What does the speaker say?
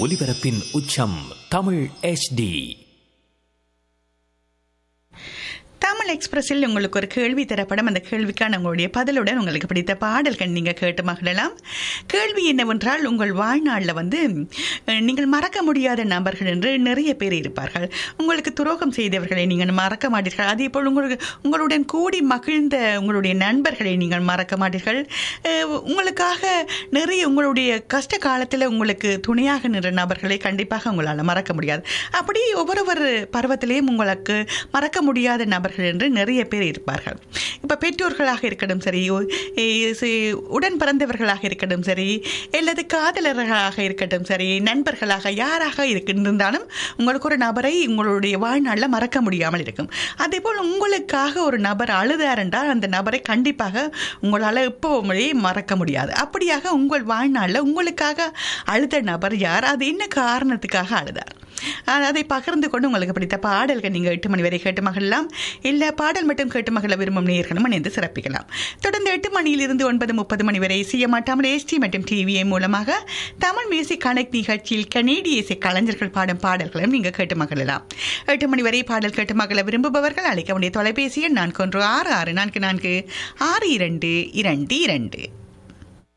ஒலிபரப்பின் உச்சம் தமிழ் HD தமிழ் எக்ஸ்பிரஸில் உங்களுக்கு ஒரு கேள்வி தரப்படும் அந்த கேள்விக்கான உங்களுடைய பதிலுடன் உங்களுக்கு பிடித்த பாடல்கள் நீங்கள் கேட்டு மகிழலாம் கேள்வி என்னவென்றால் உங்கள் வாழ்நாளில் வந்து அஹ், நீங்கள் மறக்க முடியாத நபர்கள் என்று நிறைய பேர் இருப்பார்கள் உங்களுக்கு துரோகம் செய்தவர்களை நீங்கள் மறக்க மாட்டீர்கள் அதே போல் உங்களுக்கு உங்களுடன் கூடி மகிழ்ந்த உங்களுடைய நண்பர்களை நீங்கள் மறக்க மாட்டீர்கள் அஹ், உங்களுக்காக நிறைய உங்களுடைய கஷ்ட காலத்தில் உங்களுக்கு துணையாக நின்ற நபர்களை கண்டிப்பாக உங்களால் மறக்க முடியாது அப்படி ஒவ்வொரு பருவத்திலேயும் உங்களுக்கு மறக்க முடியாத நபர்கள் என்று நிறைய பேர் இருப்பார்கள் இப்போ பெற்றோர்களாக இருக்கட்டும் சரி ஒ- ஏ, சி- உடன் பிறந்தவர்களாக இருக்கட்டும் சரி அல்லது காதலர்களாக இருக்கட்டும் சரி நண்பர்களாக யாராக இருக்கின்றாலும் உங்களுக்கு ஒரு நபரை உங்களுடைய வாழ்நாளில் மறக்க முடியாமல் இருக்கும் அதேபோல் உங்களுக்காக ஒரு நபர் அழுதார் என்றால் அந்த நபரை கண்டிப்பாக உங்களால் எப்போவுமே மறக்க முடியாது அப்படியாக உங்கள் வாழ்நாளில் உங்களுக்காக அழுத நபர் யார் அது என்ன காரணத்துக்காக அழுதார் அஹ் அதை பகிர்ந்து கொண்டு உங்களுக்கு பிடித்த பாடல்கள் நீங்கள் எட்டு மணி வரை கேட்டு மகிழலாம் இல்லை பாடல் மட்டும் கேட்டு மகிழ விரும்பும் நேர்களும் இணைந்து சிறப்பிக்கலாம் தொடர்ந்து எட்டு மணியிலிருந்து ஒன்பது முப்பது மணி வரை சிஎம்ஆட்டாமல் எஸ்டி மற்றும் டிவிஏ மூலமாக தமிழ் மியூசிக் கனெக்ட் நிகழ்ச்சியில் கனேடிய இசை கலைஞர்கள் பாடும் பாடல்களும் நீங்கள் கேட்டு மகிழலாம் எட்டு மணி வரை பாடல் கேட்டு மகிழ விரும்புபவர்கள் அழைக்க வேண்டிய தொலைபேசி எண் நான்கு ஒன்று ஆறு ஆறு நான்கு நான்கு ஆறு இரண்டு இரண்டு இரண்டு